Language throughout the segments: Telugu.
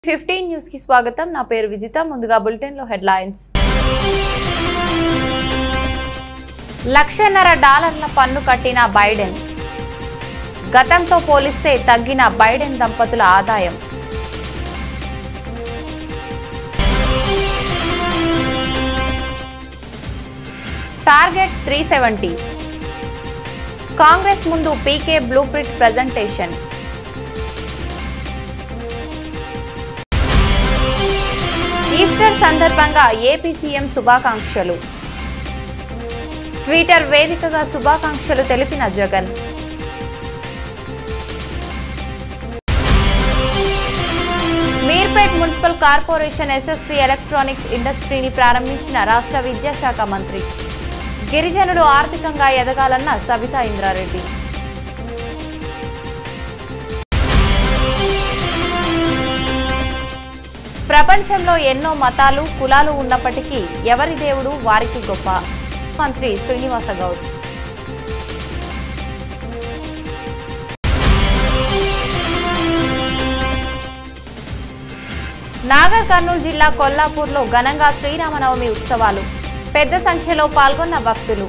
ఫిఫ్టీన్ న్యూస్ కి స్వాగతం నా పేరు విజిత ముందుగా బులెటిన్ లో హెడ్లైన్స్ లక్షన్నర డాలర్ల పన్ను కట్టిన బైడెన్ గతంతో పోలిస్తే తగ్గిన బైడెన్ దంపతుల ఆదాయం టార్గెట్ త్రీ సెవెంటీ కాంగ్రెస్ ముందు PK blueprint presentation Easter సందర్భంగా ఏపీ సీఎం శుభాకాంక్షలు ట్విట్టర్ వేదికగా శుభాకాంక్షలు తెలిపిన Jagan Meerpet municipal corporation SSV electronics ఇండస్ట్రీని ప్రారంభించిన రాష్ట్ర విద్యాశాఖ మంత్రి గిరిజనులు ఆర్థికంగా ఎదగాలన్న సబితా ఇంద్రారెడ్డి ప్రపంచంలో ఎన్నో మతాలు కులాలు ఉన్నప్పటికీ ఎవరి దేవుడు వారికి గొప్ప మంత్రి శ్రీనివాస గౌడ్ నాగర్ కర్నూలు జిల్లా కొల్లాపూర్లో ఘనంగా శ్రీరామనవమి ఉత్సవాలు పెద్ద సంఖ్యలో పాల్గొన్న భక్తులు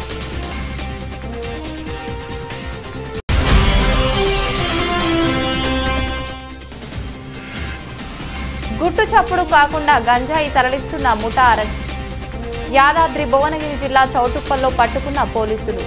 గుట్టు చప్పుడు కాకుండా గంజాయి తరలిస్తున్న ముఠా అరెస్ట్ యాదాద్రి భువనగిరి జిల్లా చౌటుప్పల్లో పట్టుకున్న పోలీసులు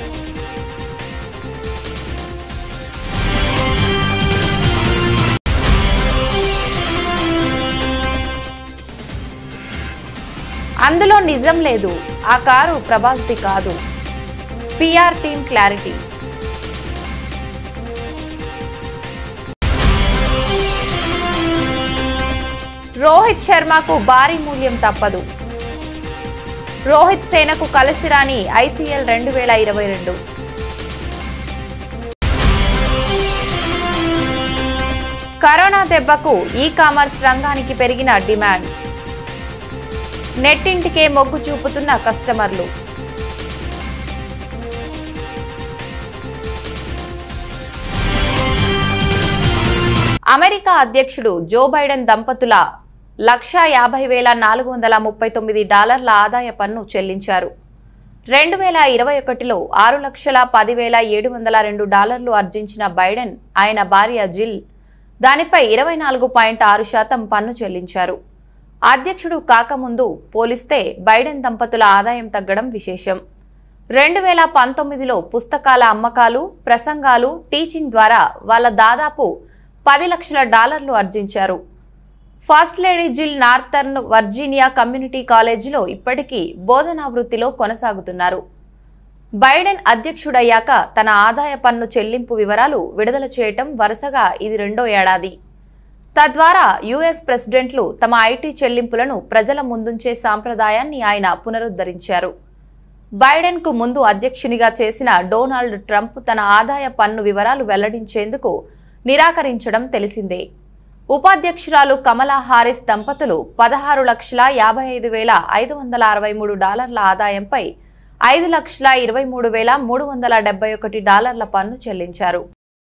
అందులో నిజం లేదు ఆ కారు ప్రభాస్ది కాదు పిఆర్ టీమ్ క్లారిటీ రోహిత్ శర్మకు భారీ మూల్యం తప్పదు రోహిత్ సేనకు కలిసి రాని ఐసీఎల్ రెండు వేల ఇరవై రెండు కరోనా దెబ్బకు ఈ కామర్స్ రంగానికి పెరిగిన డిమాండ్ నెట్టింటికే మొగ్గు చూపుతున్న కస్టమర్లు అమెరికా అధ్యక్షుడు జో బైడెన్ దంపతుల లక్షా యాభై వేల నాలుగు వందల ముప్పై తొమ్మిది డాలర్ల ఆదాయ పన్ను చెల్లించారు రెండు వేల ఇరవై ఒకటిలో ఆరు లక్షల పదివేల ఏడు వందల రెండు డాలర్లు ఆర్జించిన బైడెన్ ఆయన భార్య జిల్ దానిపై ఇరవై నాలుగు పాయింట్ ఆరు శాతం పన్ను చెల్లించారు అధ్యక్షుడు కాకముందు పోలిస్తే బైడెన్ దంపతుల ఆదాయం తగ్గడం విశేషం రెండు వేల పంతొమ్మిదిలో పుస్తకాల అమ్మకాలు ప్రసంగాలు టీచింగ్ ద్వారా వాళ్ళ దాదాపు పది లక్షల డాలర్లు ఆర్జించారు first lady Jill Northern Virginia community కాలేజీలో ఇప్పటికీ బోధనా వృత్తిలో కొనసాగుతున్నారు బైడెన్ అధ్యక్షుడయ్యాక తన ఆదాయ పన్ను చెల్లింపు వివరాలు విడుదల చేయటం వరుసగా ఇది రెండో ఏడాది తద్వారా యుఎస్ ప్రెసిడెంట్లు తమ ఐటీ చెల్లింపులను ప్రజల ముందుంచే సాంప్రదాయాన్ని ఆయన పునరుద్ధరించారు బైడెన్కు ముందు అధ్యక్షునిగా చేసిన డొనాల్డ్ ట్రంప్ తన ఆదాయ పన్ను వివరాలు వెల్లడించేందుకు నిరాకరించడం తెలిసిందే ఉపాధ్యక్షురాలు కమలా హారిస్ దంపతులు పదహారు లక్షల యాభై ఐదు వేల ఐదు వందల అరవై మూడు డాలర్ల ఆదాయంపై ఐదు లక్షల ఇరవై మూడు వేల మూడు వందల డెబ్బై ఒకటి డాలర్ల పన్ను చెల్లించారు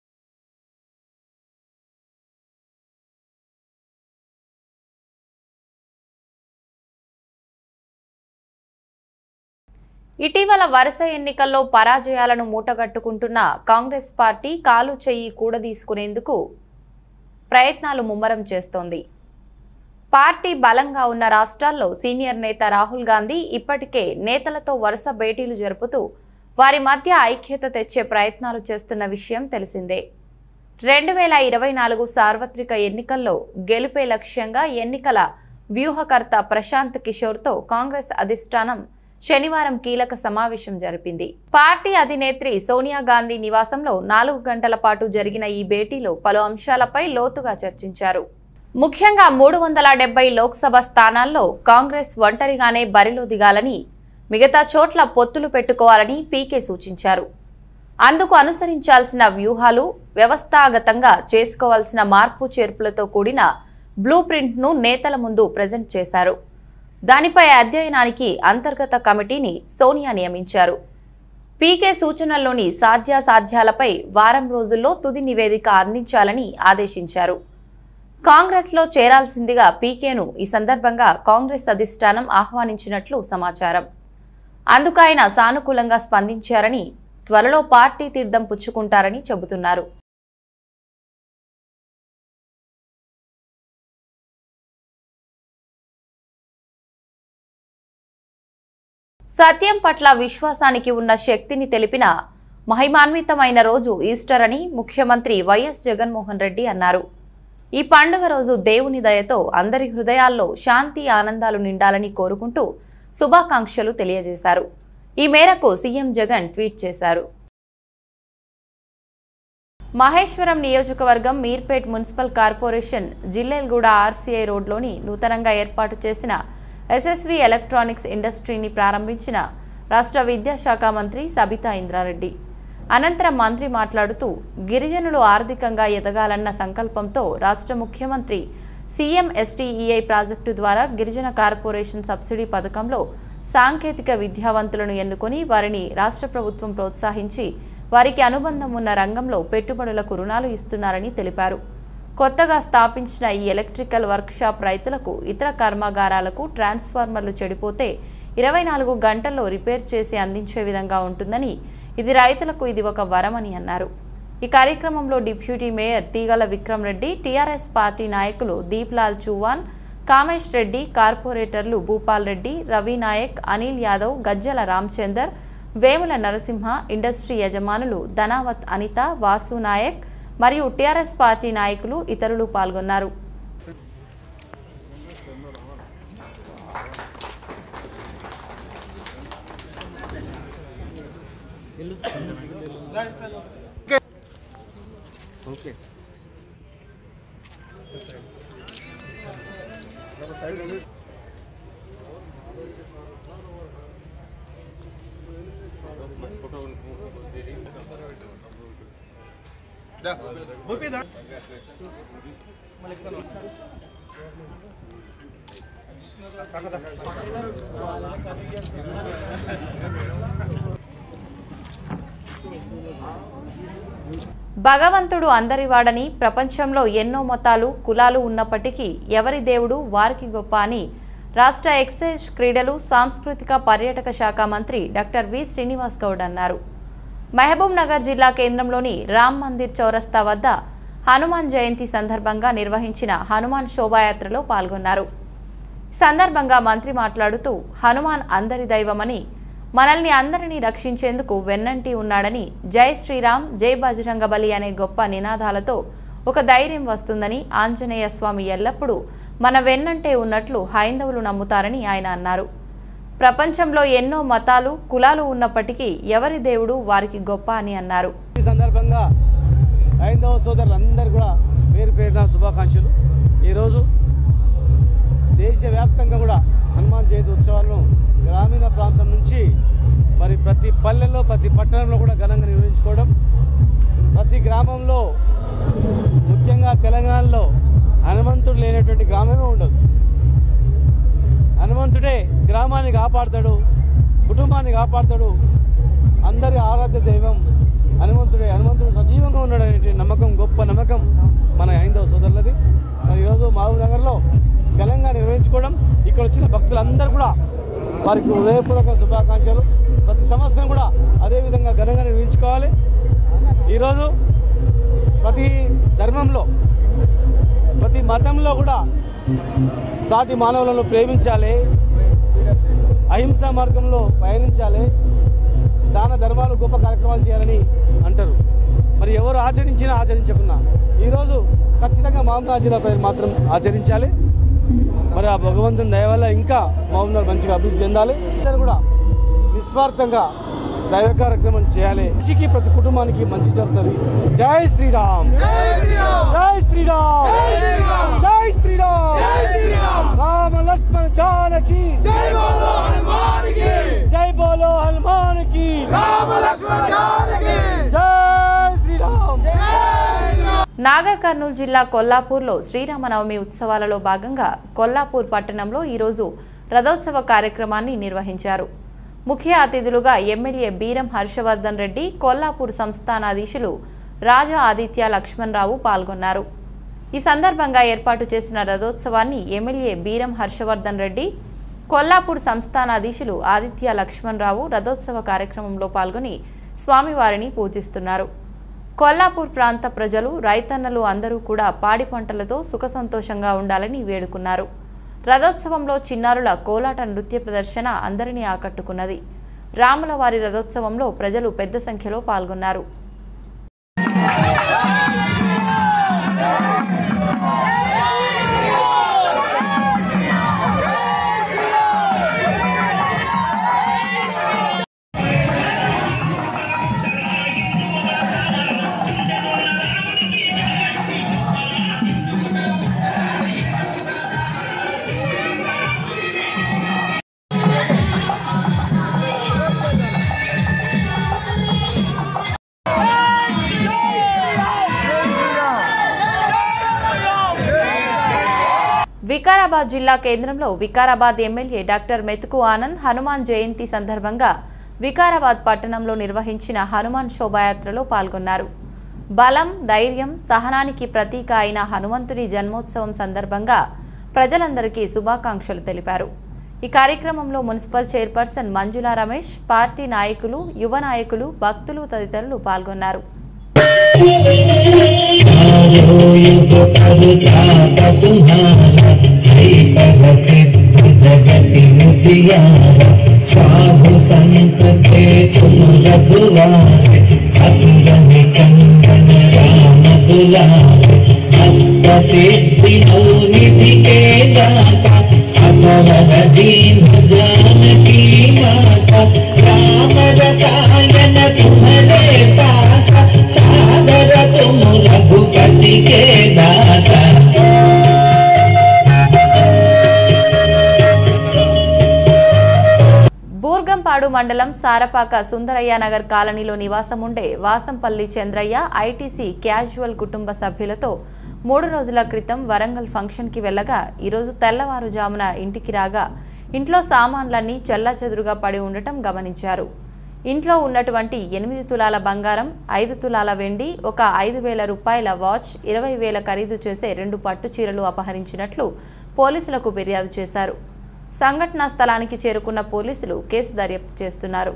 ఇటీవల వరుస ఎన్నికల్లో పరాజయాలను మూటగట్టుకుంటున్న కాంగ్రెస్ పార్టీ కాలు చెయ్యి కూడదీసుకునేందుకు ప్రయత్నాలు ముమ్మరం చేస్తోంది పార్టీ బలంగా ఉన్న రాష్ట్రాల్లో సీనియర్ నేత రాహుల్ గాంధీ ఇప్పటికే నేతలతో వరుస భేటీలు జరుపుతూ వారి మధ్య ఐక్యత తెచ్చే ప్రయత్నాలు చేస్తున్న విషయం తెలిసిందే రెండు వేల ఇరవై నాలుగు సార్వత్రిక ఎన్నికల్లో గెలుపే లక్ష్యంగా ఎన్నికల వ్యూహకర్త ప్రశాంత్ కిషోర్తో కాంగ్రెస్ అధిష్టానం శనివారం కీలక సమావేశం జరిపింది పార్టీ అధినేత్రి సోనియా గాంధీ నివాసంలో నాలుగు గంటల పాటు జరిగిన ఈ భేటీలో పలు అంశాలపై లోతుగా చర్చించారు ముఖ్యంగా మూడు వందల డెబ్బై లోక్సభ స్థానాల్లో కాంగ్రెస్ ఒంటరిగానే బరిలో దిగాలని మిగతా చోట్ల పొత్తులు పెట్టుకోవాలని పీకే సూచించారు అందుకు అనుసరించాల్సిన వ్యూహాలు వ్యవస్థాగతంగా చేసుకోవాల్సిన మార్పు చేర్పులతో కూడిన బ్లూ ప్రింట్ను నేతల ముందు ప్రజెంట్ చేశారు దానిపై అధ్యయనానికి అంతర్గత కమిటీని సోనియా నియమించారు పీకే సూచనల్లోని సాధ్యాసాధ్యాలపై వారం రోజుల్లో తుది నివేదిక అందించాలని ఆదేశించారు కాంగ్రెస్లో చేరాల్సిందిగా పీకేను ఈ సందర్భంగా కాంగ్రెస్ అధిష్టానం ఆహ్వానించినట్లు సమాచారం అందుకు ఆయన సానుకూలంగా స్పందించారని త్వరలో పార్టీ తీర్థం పుచ్చుకుంటారని చెబుతున్నారు సత్యం పట్ల విశ్వాసానికి ఉన్న శక్తిని తెలిపిన మహిమాన్వితమైన రోజు ఈస్టర్ అని ముఖ్యమంత్రి వైఎస్ జగన్మోహన్ రెడ్డి అన్నారు ఈ పండుగ రోజు దేవుని దయతో అందరి హృదయాల్లో శాంతి ఆనందాలు నిండాలని కోరుకుంటూ శుభాకాంక్షలు తెలియజేశారు ఈ మేరకు సీఎం జగన్ ట్వీట్ చేశారు మహేశ్వరం నియోజకవర్గం Meerpet municipal corporation Jillelguda RCI రోడ్లోని నూతనంగా ఏర్పాటు చేసిన ఎస్ఎస్వి ఎలక్ట్రానిక్స్ ఇండస్ట్రీని ప్రారంభించిన రాష్ట్ర విద్యాశాఖ మంత్రి సబితా ఇంద్రారెడ్డి అనంతరం మంత్రి మాట్లాడుతూ గిరిజనులు ఆర్థికంగా ఎదగాలన్న సంకల్పంతో రాష్ట్ర ముఖ్యమంత్రి సీఎం ఎస్టీఈఐ ప్రాజెక్టు ద్వారా గిరిజన కార్పొరేషన్ సబ్సిడీ పథకంలో సాంకేతిక విద్యావంతులను ఎన్నుకొని వారిని రాష్ట్ర ప్రభుత్వం ప్రోత్సహించి వారికి అనుబంధం ఉన్న రంగంలో పెట్టుబడులకు రుణాలు ఇస్తున్నారని తెలిపారు కొత్తగా స్థాపించిన ఈ ఎలక్ట్రికల్ వర్క్షాప్ రైతులకు ఇతర కర్మాగారాలకు ట్రాన్స్ఫార్మర్లు చెడిపోతే ఇరవై నాలుగు గంటల్లో రిపేర్ చేసి అందించే విధంగా ఉంటుందని ఇది రైతులకు ఇది ఒక వరమని అన్నారు ఈ కార్యక్రమంలో డిప్యూటీ మేయర్ తీగల విక్రమ్ రెడ్డి టీఆర్ఎస్ పార్టీ నాయకులు దీప్లాల్ చూవాన్ కామేష్ రెడ్డి కార్పొరేటర్లు భూపాల్ రెడ్డి రవి నాయక్ అనిల్ యాదవ్ గజ్జల రామచందర్ వేముల నరసింహ ఇండస్ట్రీ యజమానులు ధనావత్ అనిత వాసు నాయక్ మరియు టీఆర్ఎస్ పార్టీ నాయకులు ఇతరులు పాల్గొన్నారు ఓకే భగవంతుడు అందరివాడని ప్రపంచంలో ఎన్నో మతాలు కులాలు ఉన్నప్పటికీ ఎవరి దేవుడు వారికి గొప్ప అని రాష్ట్ర ఎక్సైజ్ క్రీడలు సాంస్కృతిక పర్యాటక శాఖ మంత్రి డాక్టర్ వి శ్రీనివాస్ గౌడ్ అన్నారు మహబూబ్ నగర్ జిల్లా కేంద్రంలోని రామ్ మందిర్ చౌరస్తా వద్ద హనుమాన్ జయంతి సందర్భంగా నిర్వహించిన హనుమాన్ శోభాయాత్రలో పాల్గొన్నారు ఈ సందర్భంగా మంత్రి మాట్లాడుతూ హనుమాన్ అందరి దైవమని మనల్ని అందరినీ రక్షించేందుకు వెన్నంటి ఉన్నాడని జై శ్రీరామ్ జై బజరంగబలి అనే గొప్ప నినాదాలతో ఒక ధైర్యం వస్తుందని ఆంజనేయ స్వామి ఎల్లప్పుడూ మన వెన్నంటే ఉన్నట్లు హైందవులు నమ్ముతారని ఆయన అన్నారు ప్రపంచంలో ఎన్నో మతాలు కులాలు ఉన్నప్పటికీ ఎవరి దేవుడు వారికి గొప్ప అని అన్నారు ఈ సందర్భంగా హైందవ సోదరులందరూ కూడా పేరు పేరున శుభాకాంక్షలు ఈరోజు దేశవ్యాప్తంగా కూడా హనుమాన్ జయంతి ఉత్సవాలను గ్రామీణ ప్రాంతం నుంచి మరి ప్రతి పల్లెల్లో ప్రతి పట్టణంలో కూడా ఘనంగా నిర్వహించుకోవడం ప్రతి గ్రామంలో ముఖ్యంగా తెలంగాణలో హనుమంతుడు లేనటువంటి గ్రామమే ఉండదు హనుమంతుడే గ్రామాన్ని కాపాడుతాడు కుటుంబాన్ని కాపాడుతాడు అందరి ఆరాధ్య దైవం హనుమంతుడే హనుమంతుడు సజీవంగా ఉన్నాడు అనే నమ్మకం గొప్ప నమ్మకం మన హైందవ సోదరులది మరి ఈరోజు మహబూబ్ నగర్లో ఘనంగా నిర్వహించుకోవడం ఇక్కడ వచ్చిన భక్తులందరూ కూడా వారికి హృదయపూర్వక శుభాకాంక్షలు ప్రతి సంవత్సరం కూడా అదేవిధంగా ఘనంగా నిర్వహించుకోవాలి ఈరోజు ప్రతి ధర్మంలో ప్రతి మతంలో కూడా సాటి మానవులను ప్రేమించాలి అహింసా మార్గంలో పయనించాలి దాన ధర్మాలు గొప్ప కార్యక్రమాలు చేయాలని అంటారు మరి ఎవరు ఆచరించినా ఆచరించకున్నా ఈరోజు ఖచ్చితంగా మహబూబ్నగర్ జిల్లా ప్రజలు మాత్రం ఆచరించాలి మరి ఆ భగవంతుని దయ వల్ల ఇంకా మహబూబ్నగర్ మంచిగా అభివృద్ధి చెందాలి అందరూ కూడా నిస్వార్థంగా దైవ కార్యక్రమం చేయాలి మనిషికి ప్రతి కుటుంబానికి మంచి జరుగుతుంది జై శ్రీరామ్ జై శ్రీరామ్ జై శ్రీరామ్ రామ లక్ష్మణ జానకి జై బోలో హనుమాన్ కి జై బోలో హనుమాన్ కి రామ లక్ష్మణ జానకి జై శ్రీరామ్ నాగర్ కర్నూలు జిల్లా కొల్లాపూర్లో శ్రీరామనవమి ఉత్సవాలలో భాగంగా కొల్లాపూర్ పట్టణంలో ఈరోజు రథోత్సవ కార్యక్రమాన్ని నిర్వహించారు ముఖ్య అతిథులుగా ఎమ్మెల్యే బీరం హర్షవర్ధన్ రెడ్డి కొల్లాపూర్ సంస్థానాధీశులు రాజా ఆదిత్య లక్ష్మణరావు పాల్గొన్నారు ఈ సందర్భంగా ఏర్పాటు చేసిన రథోత్సవాన్ని ఎమ్మెల్యే బీరం హర్షవర్ధన్ రెడ్డి కొల్లాపూర్ సంస్థానాధీశులు ఆదిత్య లక్ష్మణరావు రథోత్సవ కార్యక్రమంలో పాల్గొని స్వామివారిని పూజిస్తున్నారు కొల్లాపూర్ ప్రాంత ప్రజలు రైతన్నలు అందరూ కూడా పాడి పంటలతో సుఖ సంతోషంగా ఉండాలని వేడుకున్నారు రథోత్సవంలో చిన్నారుల కోలాట నృత్య ప్రదర్శన అందరినీ ఆకట్టుకున్నది రాములవారి రథోత్సవంలో ప్రజలు పెద్ద సంఖ్యలో పాల్గొన్నారు వికారాబాద్ జిల్లా కేంద్రంలో వికారాబాద్ ఎమ్మెల్యే డాక్టర్ మెతుకు ఆనంద్ హనుమాన్ జయంతి సందర్భంగా వికారాబాద్ పట్టణంలో నిర్వహించిన హనుమాన్ శోభాయాత్రలో పాల్గొన్నారు బలం ధైర్యం సహనానికి ప్రతీక అయిన హనుమంతుని జన్మోత్సవం సందర్భంగా ప్రజలందరికీ శుభాకాంక్షలు తెలిపారు ఈ కార్యక్రమంలో municipal chairperson Manjula Ramesh party నాయకులు యువ నాయకులు భక్తులు తదితరులు పాల్గొన్నారు साधु संत के तुम रघुवारे असुर निकंदन राम दुलारे अष्ट सिद्धि निधि के दाता असवर दीन जानकी माता राम रसायन तुम्हारे पासा सादर तुम रघुपति के दासा బూర్గంపాడు మండలం సారపాక సుందరయ్య నగర్ కాలనీలో నివాసం ఉండే వాసంపల్లి చంద్రయ్య ఐటీసీ క్యాజువల్ కుటుంబ సభ్యులతో మూడు రోజుల క్రితం వరంగల్ ఫంక్షన్కి వెళ్ళగా ఈరోజు తెల్లవారుజామున ఇంటికి రాగా ఇంట్లో సామాన్లన్నీ చెల్లాచెదురుగా పడి ఉండటం గమనించారు ఇంట్లో ఉన్నటువంటి ఎనిమిది తులాల బంగారం ఐదు తులాల వెండి ఒక ఐదు వేల రూపాయల వాచ్ ఇరవై వేల ఖరీదు చేసే రెండు పట్టు చీరలు అపహరించినట్లు పోలీసులకు ఫిర్యాదు చేశారు సంఘటనా స్థలానికి చేరుకున్న పోలీసులు కేసు దర్యాప్తు చేస్తున్నారు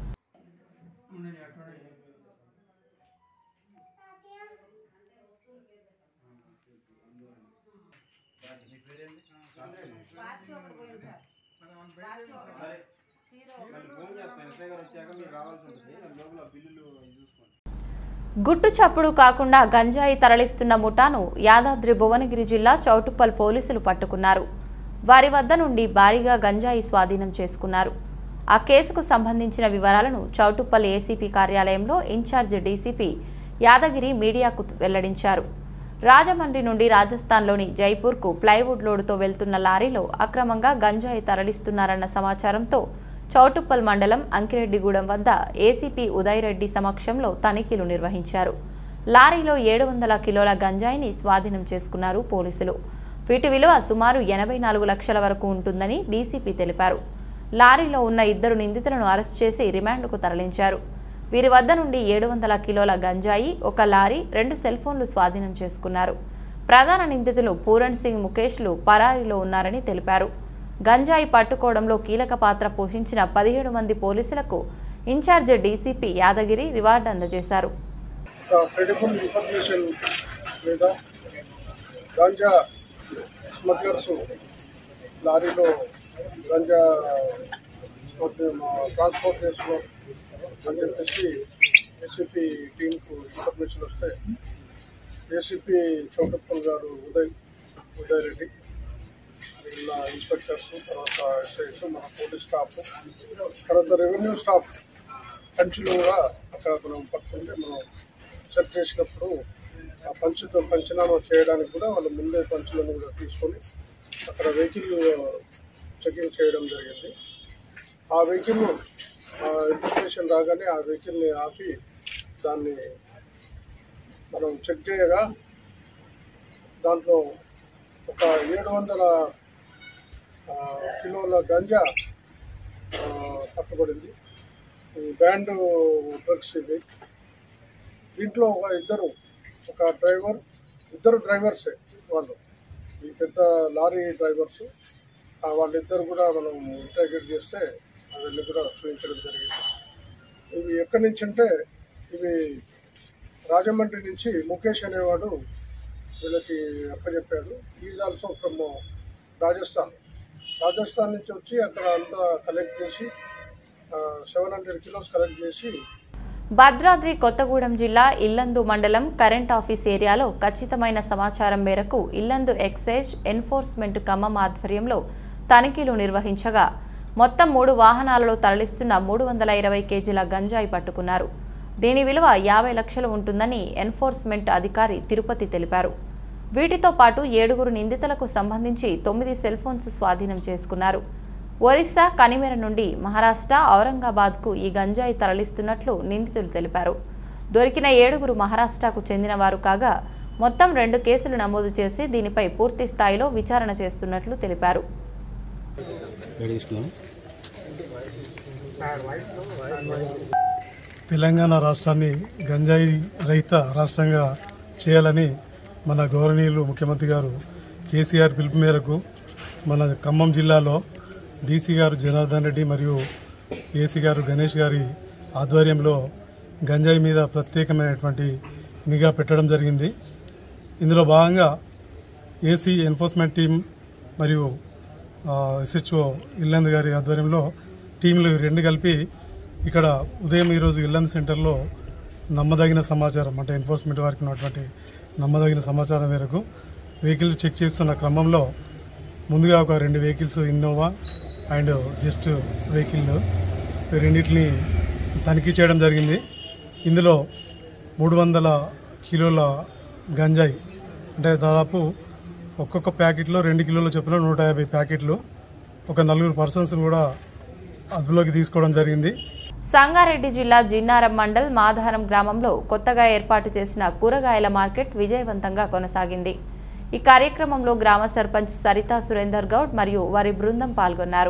గుట్టు చప్పుడు కాకుండా గంజాయి తరలిస్తున్న ముఠాను యాదాద్రి భువనగిరి జిల్లా చౌటుప్పల్ పోలీసులు పట్టుకున్నారు వారి వద్ద నుండి భారీగా గంజాయి స్వాధీనం చేసుకున్నారు ఆ కేసుకు సంబంధించిన వివరాలను చౌటుప్పల్ ఏసీపీ కార్యాలయంలో ఇన్ఛార్జ్ డీసీపీ యాదగిరి మీడియాకు వెల్లడించారు రాజమండ్రి నుండి రాజస్థాన్లోని జైపూర్కు ప్లైవుడ్ లోడుతో వెళ్తున్న లారీలో అక్రమంగా గంజాయి తరలిస్తున్నారన్న సమాచారంతో చౌటుప్పల్ మండలం అంకిరెడ్డిగూడెం వద్ద ఏసీపీ ఉదయ్ రెడ్డి సమక్షంలో తనిఖీలు నిర్వహించారు లారీలో ఏడు వందల కిలోల గంజాయిని స్వాధీనం చేసుకున్నారు పోలీసులు వీటి విలువ సుమారు ఎనభై నాలుగు లక్షల వరకు ఉంటుందని డీసీపీ తెలిపారు లారీలో ఉన్న ఇద్దరు నిందితులను అరెస్ట్ చేసి రిమాండ్కు తరలించారు వీరి వద్ద నుండి ఏడు వందల కిలోల గంజాయి ఒక లారీ రెండు సెల్ ఫోన్లు స్వాధీనం చేసుకున్నారు ప్రధాన నిందితులు పూరణ్ సింగ్ ముఖేష్లు పరారీలో ఉన్నారని తెలిపారు గంజాయి పట్టుకోవడంలో కీలక పాత్ర పోషించిన పదిహేడు మంది పోలీసులకు ఇన్ఛార్జ్ డీసీపీ యాదగిరి రివార్డు అందజేశారు క్రెడిబుల్ ఇన్ఫర్మేషన్ మీద గాంజా స్మగ్లర్స్ లారీలో గంజా ట్రాన్స్పోర్ట్ చేస్తున్నారు అని చెప్పేసి ఏసీపీ టీంకు ఇన్ఫర్మేషన్ వస్తే ఏసీపీ చౌటప్పల్ గారు ఉదయ్ ఉదయ్ రెడ్డి ఇలా ఇన్స్పెక్టర్స్ తర్వాత ఎస్ఐస్ మన పోలీస్ స్టాఫ్ తర్వాత రెవెన్యూ స్టాఫ్ పంచులు కూడా అక్కడ మనం పట్టుకుంటే మనం సెట్ చేసినప్పుడు ఆ పంచుతో పంచనామా చేయడానికి కూడా వాళ్ళు ముందే పంచులను కూడా తీసుకొని అక్కడ వెహికల్ చెకింగ్ చేయడం జరిగింది ఆ వెహికల్ ఇన్ఫర్మేషన్ రాగానే ఆ వెహికల్ని ఆపి దాన్ని మనం చెక్ చేయగా దాంట్లో ఒక ఏడు వందల ఆ, కిలోల గంజా ఆ, పట్టుబడింది ఈ బ్యాండ్ డ్రగ్స్ ఇది దీంట్లో ఒక ఇద్దరు ఒక డ్రైవర్ ఇద్దరు డ్రైవర్సే వాళ్ళు ఈ పెద్ద లారీ డ్రైవర్స్ ఆ వాళ్ళిద్దరు కూడా మనం ఇంటర్గేట్ చేస్తే అవన్నీ కూడా చూపించడం జరిగింది ఇవి ఎక్కడి నుంచి అంటే ఇవి రాజమండ్రి నుంచి ముఖేష్ అనేవాడు వీళ్ళకి అప్పచెప్పాడు is also from Rajasthan Rajasthan నుంచి వచ్చి అక్కడ అంతా కలెక్ట్ చేసి సెవెన్ హండ్రెడ్ కిలోస్ కలెక్ట్ చేసి భద్రాద్రి కొత్తగూడెం జిల్లా ఇల్లందు మండలం కరెంట్ ఆఫీస్ ఏరియాలో ఖచ్చితమైన సమాచారం మేరకు ఇల్లందు ఎక్సైజ్ ఎన్ఫోర్స్మెంట్ ఖమ్మం ఆధ్వర్యంలో తనిఖీలు నిర్వహించగా మొత్తం మూడు వాహనాలలో తరలిస్తున్న మూడు వందల ఇరవై కేజీల గంజాయి పట్టుకున్నారు దీని విలువ యాభై లక్షలు ఉంటుందని ఎన్ఫోర్స్మెంట్ అధికారి తిరుపతి తెలిపారు వీటితో పాటు ఏడుగురు నిందితులకు సంబంధించి తొమ్మిది సెల్ ఫోన్స్ స్వాధీనం చేసుకున్నారు ఒరిస్సా కనిమెర నుండి మహారాష్ట్ర ఔరంగాబాద్కు ఈ గంజాయి తరలిస్తున్నట్లు నిందితులు తెలిపారు దొరికిన ఏడుగురు మహారాష్ట్రకు చెందినవారు కాగా మొత్తం రెండు కేసులు నమోదు చేసి దీనిపై పూర్తి స్థాయిలో విచారణ చేస్తున్నట్లు తెలిపారు తెలంగాణ రాష్ట్రాన్ని గంజాయి రహిత రాష్ట్రంగా చేయాలని మన గౌరవనీయులు ముఖ్యమంత్రి గారు కేసీఆర్ పిలుపు మేరకు మన ఖమ్మం జిల్లాలో డీసీ గారు జనార్దన్ రెడ్డి మరియు ఏసీ గారు గణేష్ గారి ఆధ్వర్యంలో గంజాయి మీద ప్రత్యేకమైనటువంటి నిఘా పెట్టడం జరిగింది ఇందులో భాగంగా ఏసీ ఎన్ఫోర్స్మెంట్ టీం మరియు ఎస్హెచ్ఓ ఇల్లంద్ గారి ఆధ్వర్యంలో టీంలు రెండు కలిపి ఇక్కడ ఉదయం ఈరోజు ఇల్లంద్ సెంటర్లో నమ్మదగిన సమాచారం అంటే ఎన్ఫోర్స్మెంట్ వారికి ఉన్నటువంటి నమ్మదగిన సమాచారం మేరకు వెహికల్ చెక్ చేస్తున్న క్రమంలో ముందుగా ఒక రెండు vehicles Innova and just vehicle రెండింటిని తనిఖీ చేయడం జరిగింది ఇందులో మూడు వందల కిలోల గంజాయి అంటే దాదాపు ఒక్కొక్క ప్యాకెట్లో రెండు కిలోల చొప్పున నూట యాభై ప్యాకెట్లు ఒక నలుగురు పర్సన్స్ కూడా అదుపులోకి తీసుకోవడం జరిగింది సంగారెడ్డి జిల్లా జిన్నారం మండల్ మాధారం గ్రామంలో కొత్తగా ఏర్పాటు చేసిన కూరగాయల మార్కెట్ విజయవంతంగా కొనసాగింది ఈ కార్యక్రమంలో గ్రామ సర్పంచ్ సరితా సురేందర్ గౌడ్ మరియు వారి బృందం పాల్గొన్నారు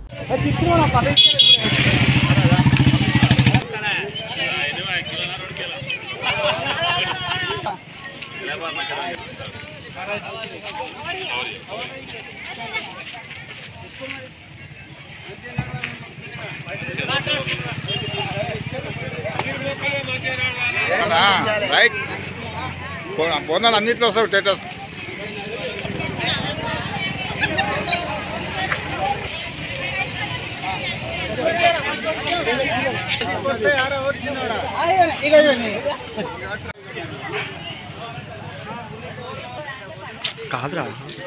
రైట్ పొందాలి అన్నింటిలో వస్తావు స్టేటస్ కాదురా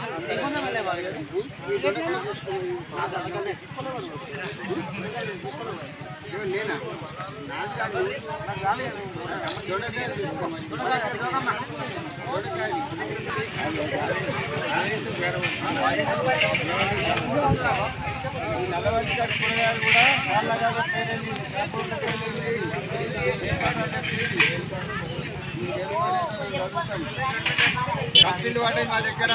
మా దగ్గర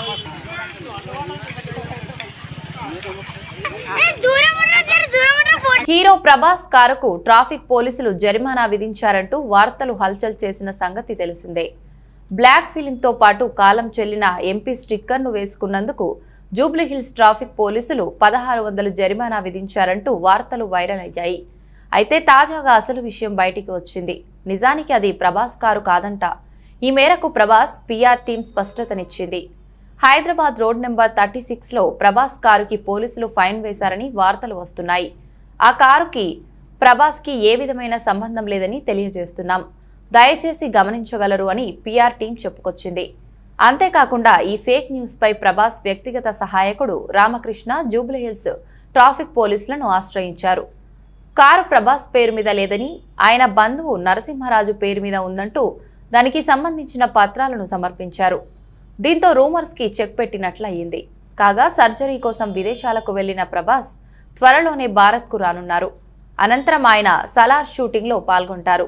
హీరో ప్రభాస్ కారుకు ట్రాఫిక్ పోలీసులు జరిమానా విధించారంటూ వార్తలు హల్చల్ చేసిన సంగతి తెలిసిందే బ్లాక్ ఫిలింతో పాటు కాలం చెల్లిన ఎంపీ స్టిక్కర్ను వేసుకున్నందుకు జూబ్లీహిల్స్ ట్రాఫిక్ పోలీసులు పదహారు వందలు జరిమానా విధించారంటూ వార్తలు వైరల్ అయ్యాయి అయితే తాజాగా అసలు విషయం బయటికి వచ్చింది నిజానికి అది ప్రభాస్ కారు కాదంట ఈ మేరకు ప్రభాస్ పీఆర్ టీం స్పష్టతనిచ్చింది హైదరాబాద్ రోడ్ నెంబర్ థర్టీ సిక్స్లో ప్రభాస్ కారుకి పోలీసులు ఫైన్ వేశారని వార్తలు వస్తున్నాయి ఆ కారుకి ప్రభాస్కి ఏ విధమైన సంబంధం లేదని తెలియజేస్తున్నాం దయచేసి గమనించగలరు అని పీఆర్ టీం చెప్పుకొచ్చింది అంతేకాకుండా ఈ ఫేక్ న్యూస్ పై ప్రభాస్ వ్యక్తిగత సహాయకుడు రామకృష్ణ జూబ్లీహిల్స్ ట్రాఫిక్ పోలీసులను ఆశ్రయించారు కారు ప్రభాస్ పేరు మీద లేదని ఆయన బంధువు నరసింహరాజు పేరు మీద ఉందంటూ దానికి సంబంధించిన పత్రాలను సమర్పించారు దీంతో రూమర్స్ కి చెక్ పెట్టినట్లు అయ్యింది కాగా సర్జరీ కోసం విదేశాలకు వెళ్లిన ప్రభాస్ త్వరలోనే భారత్కు రానున్నారు అనంతరం ఆయన సలార్ షూటింగ్లో పాల్గొంటారు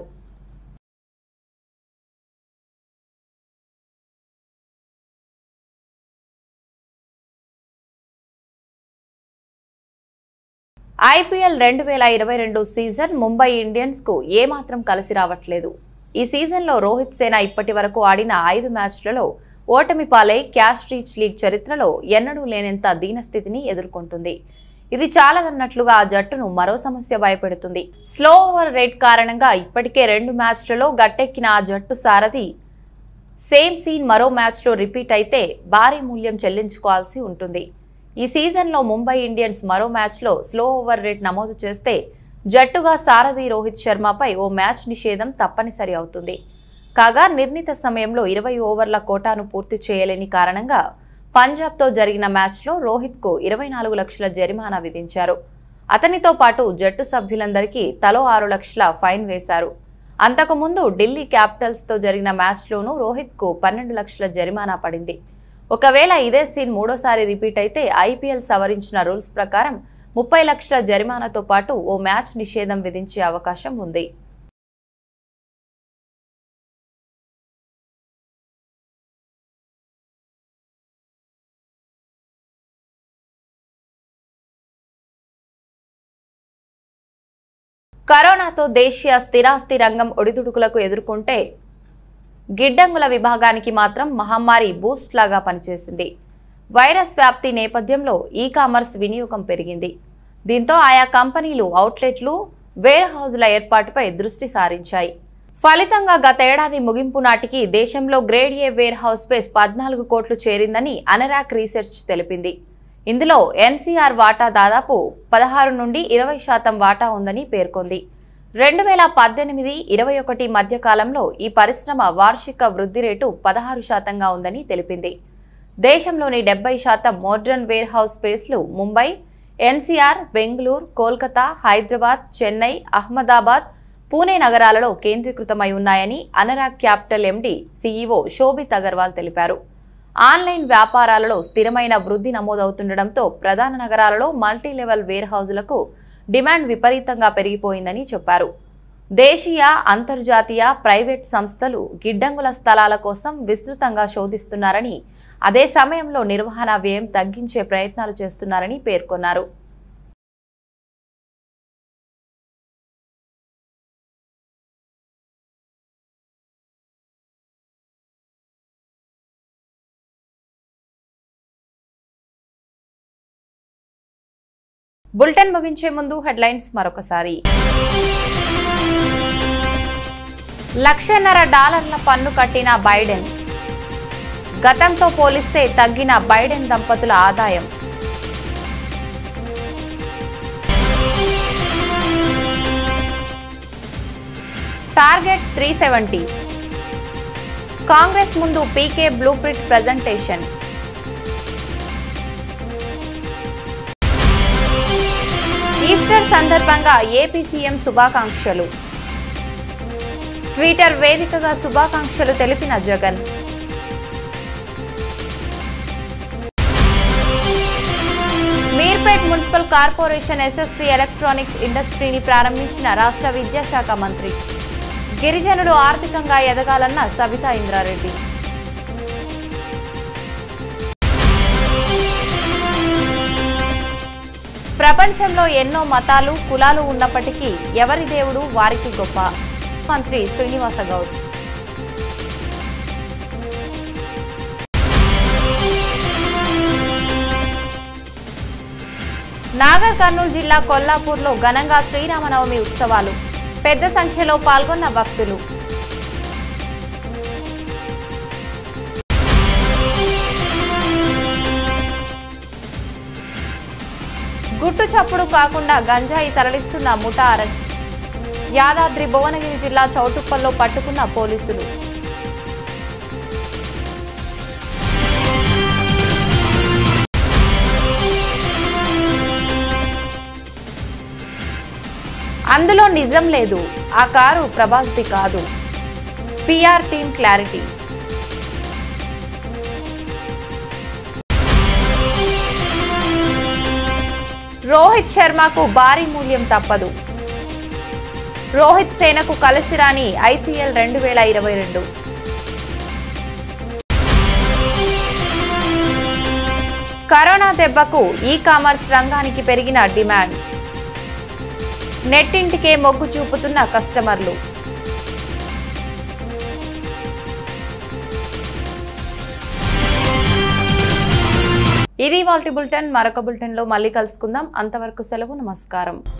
ఐపీఎల్ రెండు వేల ఇరవై రెండు సీజన్ ముంబై ఇండియన్స్ కు ఏమాత్రం కలిసి రావట్లేదు ఈ సీజన్లో రోహిత్ సేన ఇప్పటి వరకు ఆడిన ఐదు మ్యాచ్లలో ఓటమి పాలై క్యాష్ రీచ్ లీగ్ చరిత్రలో ఎన్నడూ లేనంత దీనస్థితిని ఎదుర్కొంటుంది ఇది చాలదన్నట్లుగా ఆ జట్టును మరో సమస్య భయపెడుతుంది స్లో ఓవర్ రేట్ కారణంగా ఇప్పటికే రెండు మ్యాచ్లలో గట్టెక్కిన ఆ జట్టు సారథి సేమ్ సీన్ మరో మ్యాచ్లో రిపీట్ అయితే భారీ మూల్యం చెల్లించుకోవాల్సి ఉంటుంది ఈ సీజన్లో ముంబై ఇండియన్స్ మరో మ్యాచ్లో స్లో ఓవర్ రేట్ నమోదు చేస్తే జట్టుగా సారథి రోహిత్ శర్మపై ఓ మ్యాచ్ నిషేధం తప్పనిసరి అవుతుంది కాగా నిర్ణీత సమయంలో ఇరవై ఓవర్ల కోటాను పూర్తి చేయలేని కారణంగా పంజాబ్తో జరిగిన మ్యాచ్లో రోహిత్కు ఇరవై నాలుగు లక్షల జరిమానా విధించారు అతనితో పాటు జట్టు సభ్యులందరికీ తలో ఆరు లక్షల ఫైన్ వేశారు అంతకుముందు ఢిల్లీ క్యాపిటల్స్తో జరిగిన మ్యాచ్లోనూ రోహిత్కు పన్నెండు లక్షల జరిమానా పడింది ఒకవేళ ఇదే సీన్ మూడోసారి రిపీట్ అయితే ఐపీఎల్ సవరించిన రూల్స్ ప్రకారం ముప్పై లక్షల జరిమానాతో పాటు ఓ మ్యాచ్ నిషేధం విధించే అవకాశం ఉంది కరోనాతో దేశీయ స్థిరాస్తి రంగం ఒడిదుడుకులకు ఎదుర్కొంటే గిడ్డంగుల విభాగానికి మాత్రం మహమ్మారి బూస్ట్ లాగా పనిచేసింది వైరస్ వ్యాప్తి నేపథ్యంలో ఈ కామర్స్ వినియోగం పెరిగింది దీంతో ఆయా కంపెనీలు అవుట్లెట్లు వేర్ హౌజ్ల ఏర్పాటుపై దృష్టి సారించాయి ఫలితంగా గతేడాది ముగింపు నాటికి దేశంలో grade A warehouse space పద్నాలుగు కోట్లు చేరిందని అనరాక్ రీసెర్చ్ తెలిపింది ఇందులో ఎన్సీఆర్ వాటా దాదాపు పదహారు నుండి ఇరవై శాతం వాటా ఉందని పేర్కొంది రెండు వేల పద్దెనిమిది ఇరవై ఒకటి మధ్య కాలంలో ఈ పరిశ్రమ వార్షిక వృద్ధి రేటు పదహారు శాతంగా ఉందని తెలిపింది దేశంలోని డెబ్బై శాతం మోడ్రన్ వేర్ హౌస్ స్పేస్లు ముంబై ఎన్సీఆర్ బెంగళూరు కోల్కతా హైదరాబాద్ చెన్నై అహ్మదాబాద్ పూణే నగరాలలో కేంద్రీకృతమై ఉన్నాయని అనరాగ్ క్యాపిటల్ ఎండీ సీఈఓ శోభిత్ అగర్వాల్ తెలిపారు ఆన్లైన్ వ్యాపారాలలో స్థిరమైన వృద్ధి నమోదవుతుండటంతో ప్రధాన నగరాలలో మల్టీ లెవెల్ వేర్ హౌజులకు డిమాండ్ విపరీతంగా పెరిగిపోయిందని చెప్పారు దేశీయ అంతర్జాతీయ ప్రైవేట్ సంస్థలు గిడ్డంగుల స్థలాల కోసం విస్తృతంగా శోధిస్తున్నారని అదే సమయంలో నిర్వహణ వ్యయం తగ్గించే ప్రయత్నాలు చేస్తున్నారని పేర్కొన్నారు బులెటిన్ ముగించే ముందు హెడ్లైన్స్ మరొకసారి లక్షన్నర డాలర్ల పన్ను కట్టిన బైడెన్ గతంతో పోలిస్తే తగ్గిన బైడెన్ దంపతుల ఆదాయం టార్గెట్ త్రీ సెవెంటీ కాంగ్రెస్ ముందు PK blueprint presentation Easter సందర్భంగా ఏపీ సీఎం శుభాకాంక్షలు ట్విట్టర్ వేదికగా శుభాకాంక్షలు తెలిపిన Jagan Meerpet municipal corporation SSV electronics ఇండస్ట్రీని ప్రారంభించిన రాష్ట్ర విద్యాశాఖ మంత్రి గిరిజనులు ఆర్థికంగా ఎదగాలన్న సబితా ఇంద్రారెడ్డి ప్రపంచంలో ఎన్నో మతాలు కులాలు ఉన్నప్పటికీ ఎవరి దేవుడు వారికి గొప్ప మంత్రి శ్రీనివాస గౌడ్ నాగర్ కర్నూలు జిల్లా కొల్లాపూర్లో ఘనంగా శ్రీరామనవమి ఉత్సవాలు పెద్ద సంఖ్యలో పాల్గొన్న భక్తులు గుట్టు చప్పుడు కాకుండా గంజాయి తరలిస్తున్న ముఠా అరెస్ట్ యాదాద్రి భువనగిరి జిల్లా చౌటుప్పల్లో పట్టుకున్న పోలీసులు అందులో నిజం లేదు ఆ కారు ప్రభాస్ది కాదు పిఆర్ టీమ్ క్లారిటీ రోహిత్ శర్మకు భారీ మూల్యం తప్పదు రోహిత్ సేనకు కలిసి రాని ఐసీఎల్ రెండు వేల ఇరవై రెండు కరోనా దెబ్బకు ఈ కామర్స్ రంగానికి పెరిగిన డిమాండ్ నెట్టింటికే మొగ్గు చూపుతున్న కస్టమర్లు ఇది వాల్టి బులెటిన్ మరొక బులెటిన్లో మళ్ళీ కలుసుకుందాం అంతవరకు సెలవు నమస్కారం